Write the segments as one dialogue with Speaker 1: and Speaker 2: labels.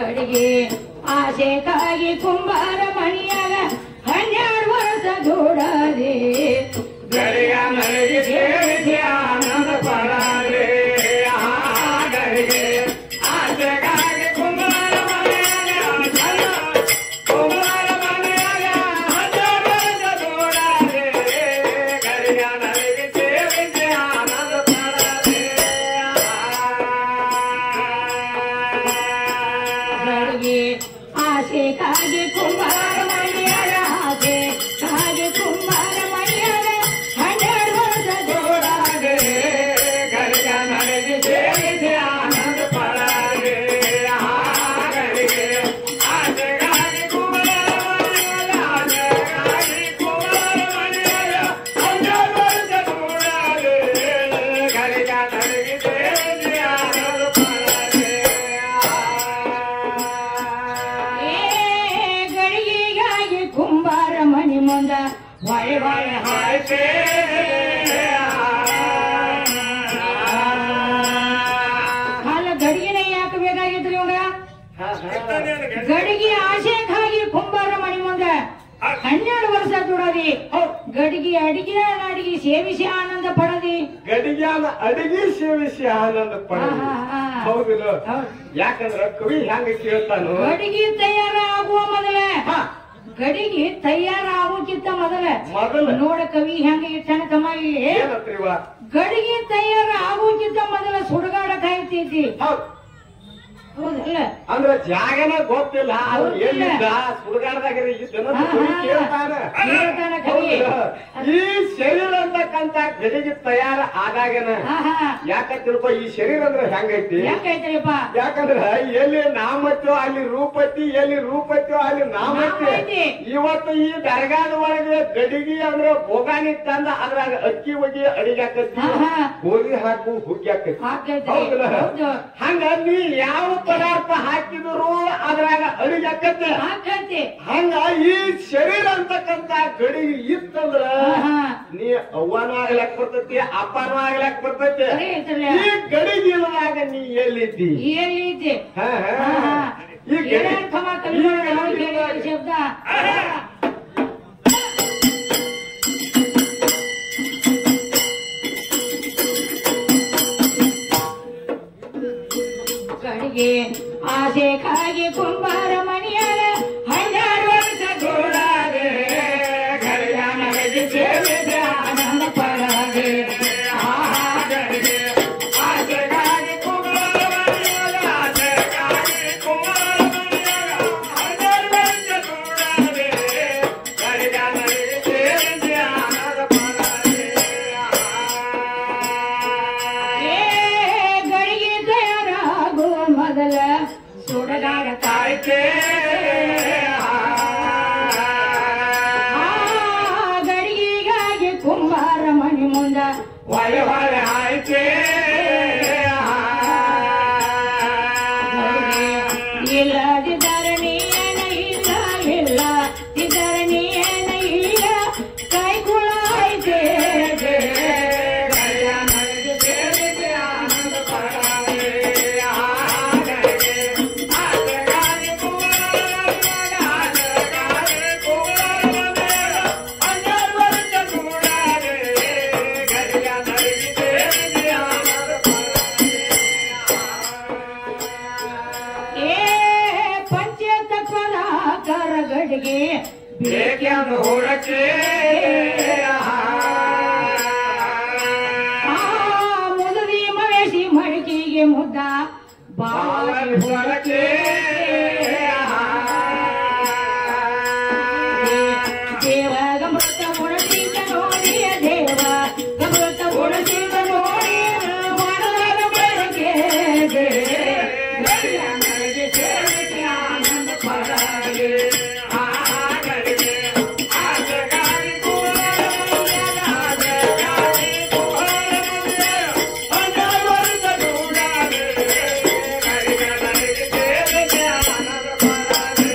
Speaker 1: ಗಡಿಗೆ ಆಸೆಗಾಗಿ ಕುಂಬಾರ ಮಣಿಯಾಗ ಹನ್ನೆರಡು ವರ್ಷ ದೂಡದೆ
Speaker 2: ಗಡಿಯ ನನಗೆ ಸೇರಿಸಿ ಆನಂದ ಪಡದೆ ಆ ಗಡಿಗೆ ಆಸೆಗಾಗಿ ಕುಮಾರ ಮನೆಯಾಗ ಜನ ಕುಮಾರ ಮನೆಯಾಗ ಹಜಾರು ವರ್ಷ ದೂಡದೆ ಗಡಿಯ ನನಗೆ ಸೇರಿಸಿ ಆನಂದ ಪಡದೆ
Speaker 1: ಗಡಿಗೆ ಆಸೆಗಾಗಿ ಕುಂಬಾರ ಮಣಿಯಾಗ ಆಸೆಗಾಗಿ ಕುಂಬಾರ ಮಣಿಯಾಗ ಹನ್ನೆರಡು ವರ್ಷ ದೂಡದೆ
Speaker 2: ಗಡಿಯ ನನಗೆ ಸೇರಿಸಿ ಆನಂದ ಪಡದೆ ಆ ಗಡಿಗೆ ಆಸೆಗಾಗಿ ಕುಮಾರ ಮನೆಯಾಗ ಆಸೆಗಾಗಿ ಕುಮಾರ ಮನೆಯಾಗ ಹಜಾರು ವರ್ಷ ದೂಡದೆ ಗಡಿಯ ನನಗೆ ಸೇರಿಸಿ ಆನಂದ ಪಡದೆ
Speaker 1: ಏ ಗಡಿಗೆಗಾಗಿ ಕುಂಬಾರ ಮಣಿ ಮುಂದ ಹೊಳೆ ಹೊಳೆ
Speaker 2: ಹಾಯ್ತೆ
Speaker 1: ಅಲ್ಲ ಗಡಿಗೆನ ಯಾಕೆ ಬೇಕಾಗಿತ್ತು ಇವಾಗ ಗಡಿಗೆ ಆಶೆಗಾಗಿ ಕುಂಬಾರ ಮಣಿ ಮುಂದ ಹನ್ನೆರಡು ವರ್ಷ ದುಡದಿ ಗಡಿಗೆ ಅಡಿಗೆ ಅಡಿಗೆ ಸೇವಿಸಿ ಆನಂದ ಪಡದಿ
Speaker 2: ಗಡಿಗ್ಯಾನ ಅಡಿಗೆ ಸೇವಿಸಿ ಆನಂದ ಪಡ
Speaker 1: ಆಹಾ.
Speaker 2: ಹೌದಿಲ್ಲ
Speaker 1: ಹೌದ್.
Speaker 2: ಯಾಕಂದ್ರ ಕವಿ ಹೆಂಗ ಕೇಳ್ತಾನು
Speaker 1: ಗಡಿಗೆ ತಯಾರಾಗುವ ಮೊದಲ
Speaker 2: ಹಾ,
Speaker 1: ಗಡಿಗೆ ತಯಾರಾಗೋಕ್ಕಿಂತ ಮೊದಲ
Speaker 2: ಮೊದಲ
Speaker 1: ನೋಡ ಕವಿ ಹೆಂಗ ಇಟ್ಟಾನ ತಮ್ಮ ಇಲ್ಲಿ
Speaker 2: ಏನಂತ್ರಿ ಇವ?
Speaker 1: ಗಡಿಗೆ ತಯಾರಾಗೋಕ್ಕಿಂತ ಮೊದಲ ಸುಡುಗಾಡ ಕಾಯ್ತೈತಿ
Speaker 2: ಹೌದ್.
Speaker 1: ಹೌದಲ್ಲ
Speaker 2: ಅಂದ್ರ ಜಾಗನ ಗೊತ್ತಿಲ್ಲ ಅವ್ರು
Speaker 1: ಗೊತ್ತಿಲ್ಲ.
Speaker 2: ಎಲ್ಲಿದ್ದ ಸುಡುಗಾಡದಾಗ ಇದ್ದನ
Speaker 1: ಹಾ,
Speaker 2: ಕವಿ
Speaker 1: ಹಾ.
Speaker 2: ಕೇಳ್ತಾನ
Speaker 1: ಕೇಳ್ತಾನ ಕವಿ.
Speaker 2: ಹೌದಲ್ಲ? ಈ ಶರೀರ ಅಂತಕ್ಕಂತ ಗಡಿಗೆ ತಯಾರ ಆದಾಗನ
Speaker 1: ಆಹಾ
Speaker 2: ಯಾಕ ತಿಳ್ಕೊ ಈ ಶರೀರ ಅಂದ್ರೆ ಹೆಂಗೈತಿ
Speaker 1: ಯಾಕೈತ್ರಿಪ್ಪ
Speaker 2: ಯಾಕಂದ್ರ ಎಲ್ಲಿ ನಾಮತ್ಯೋ ಅಲ್ಲಿ ರೂಪತಿ ಎಲ್ಲಿ ರೂಪತ್ಯೋ ಅಲ್ಲಿ ನಾಮತ್ಯ
Speaker 1: ನಾಮೈತಿ.
Speaker 2: ಇವತ್ತು ಈ ದರ್ಗಾದ ಒಳಗೆ ಗಡಿಗೆ ಅಂದ್ರೆ ಬೋಗಾನಿ ತಂದ ಅದ್ರಾಗ ಅಕ್ಕಿ ಒಗಿ ಅಡಿಗೆ ಹಾಕತ್ತಿ
Speaker 1: ಆಹಾ.
Speaker 2: ಗೋಧಿ ಹಾಕು ಹುಗ್ಗಿ ಹಾಕತ್ತಿ
Speaker 1: ಹಾಕೈತ್ರಿ.
Speaker 2: ಹೌದಲ್ಲ?
Speaker 1: ಹೌದು.
Speaker 2: ಹಂಗ ನೀ ಯಾವ ಪದಾರ್ಥ ಹಾಕಿದ್ರು ಅದ್ರಾಗ ಅಡಿಗೆ ಹಾಕತ್ತೆ
Speaker 1: ಹಾಕೈತಿ
Speaker 2: ಹಂಗ ಈ ಶರೀರ ಅಂತಕ್ಕಂತ ಗಡಿಗೆ ಇತ್ತಂದ್ರ
Speaker 1: ಆಹಾ.
Speaker 2: ನೀ ಅವ್ವನೂ ಆಗ್ಲಕ್ ಬರ್ತೈತಿ ಅಪ್ಪನೂ ಆಗ್ಲಕ್ ಬರ್ತೈತಿ
Speaker 1: ಸರಿ ಐತಲ್ಲ?
Speaker 2: ಈ ಗಡಿಗೆ ಇಲ್ಲದಾಗ ನೀ ಎಲ್ಲಿದ್ದಿ
Speaker 1: ಏನೈತಿ
Speaker 2: ಹಾ, ಹಾ.
Speaker 1: ಆಹಾ.
Speaker 2: ಈ ಗಡಿ-
Speaker 1: ಏನರ್ಥವ ಕಲಿಯೋಣ ನಾವು ಕೇಳಿದ ಶಬ್ದ ಗಡಿಗೆ ಆಸೆಗಾಗಿ ಕುಂಬಾರ ಮಣಿಯಾಗ ಹನ್ನೆರಡು ವರ್ಷ
Speaker 2: ದೂರಾದೆ, ಗಡಿಯ ನನಗೆ ಸೇರಿದೆ ಆನಂದ ಪಡದೆ. ಆ ಗಡಿಗೆ ಆಸೆಗಾಗಿ ಕುಮಾರ ಮನೆಯಾಗ, ಆಸೆಗಾಗಿ ಕುಮಾರ ಮನೆಯಾಗ, ಹನ್ನೆರಡು ವರ್ಷ ದೂರಾದೆ, ಗಡಿಯ ನನಗೆ ಸೇರಿದೆ ಆನಂದ ಪಡದೆ.
Speaker 1: ಏ ಗಡಿಗೆ ತಯಾರಾಗುವ ಮೊದಲ ಸುಡಗಾಡ
Speaker 2: ಆಯ್ತೆ
Speaker 1: ಆ ಗಡಿಗೆಗಾಗಿ ಕುಂಬಾರ ಮಣಿ ಮುಂದ
Speaker 2: ಹೊಳೆ ಹೊಳೆ ಆಯ್ತೆ
Speaker 1: ಇಲ್ಲದಿದ್ದರೆ ನೀನ ಇಲ್ಲ ಇಲ್ಲ ಇದ್ದರೆ ನೀನ ಇಲ್ಲ ಕೈಗುಳ ಐತೆ
Speaker 2: ಗಡಿಯ ನನಗೆ ಸೇರಿದೆ ಆನಂದ ಪಡದೆ. ಆ ಗಡಿಗೆ ಆಸೆಗಾಗಿ ಕುಮಾರ ಮನೆಯಾಗ, ಆಸೆಗಾಗಿ ಕುಮಾರ ಮನೆಯಾಗ, ಹನ್ನೆರಡು ವರ್ಷ ದೂರಾದೆ, ಗಡಿಯ ನನಗೆ ಸೇರಿದೆ ಆನಂದ ಪಡದೆ.
Speaker 1: ಏ ಪಂಚತತ್ವದ ಕರ ಗಡಿಗೆ
Speaker 2: ಬೇಕೆಂದು ಹುಡುಕಿ
Speaker 1: ಆ ಮುದುದಿ ಮವೇಶಿ ಮಡಿಕೆಗೆ ಮುದ್ದ ಬಾವಿ
Speaker 2: ಹೊರಕೆ
Speaker 1: ದೇವ ಗಮೃತ ಉಣಸಿದ ನೋಡಿ ದೇವ ಗಮೃತ ಉಣಸಿದ ನೋಡಿ ಮನದ ಬೆಳಗ್ಗೆ
Speaker 2: ನನಗೆ ಸೇರಿಕೆ ಆನಂದ ಪಡದೆ. ಆ ಗಡಿಗೆ ಆಸೆಗಾಗಿ ಕುಮಾರ ಮನೆಯಾಗ, ಆಸೆಗಾಗಿ ಕುಮಾರ ಮನೆಯಾಗ, ಹನ್ನೆರಡು ವರ್ಷ ದೂರಾದೆ, ಗಡಿಗೆ ನನಗೆ ಸೇರಿಕೆ ಆನಂದ ಪಡದೆ.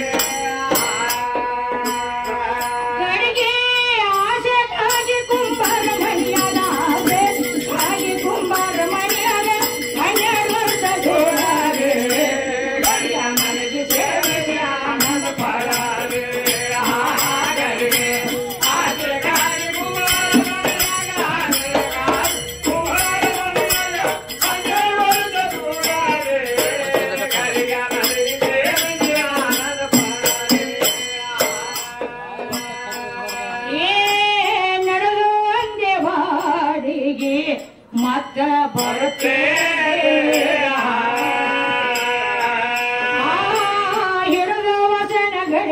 Speaker 1: ಗಡಿಗೆ ಆಸೆಗಾಗಿ ಕುಂಬಾರ ಮಣಿಯಾದ ಆಸೆ ಆಗಿ ಕುಂಬಾರ ಮಣಿಯಾದ ಹನ್ನೆರಡು ವರ್ಷ ಜೋಡಾದೆ
Speaker 2: ಗಡಿಯ ನನಗೆ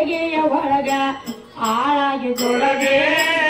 Speaker 1: ಗಡಿಗೆಯ ಒಳಗ ಆಳಾಗಿ ತೊಡಗೆ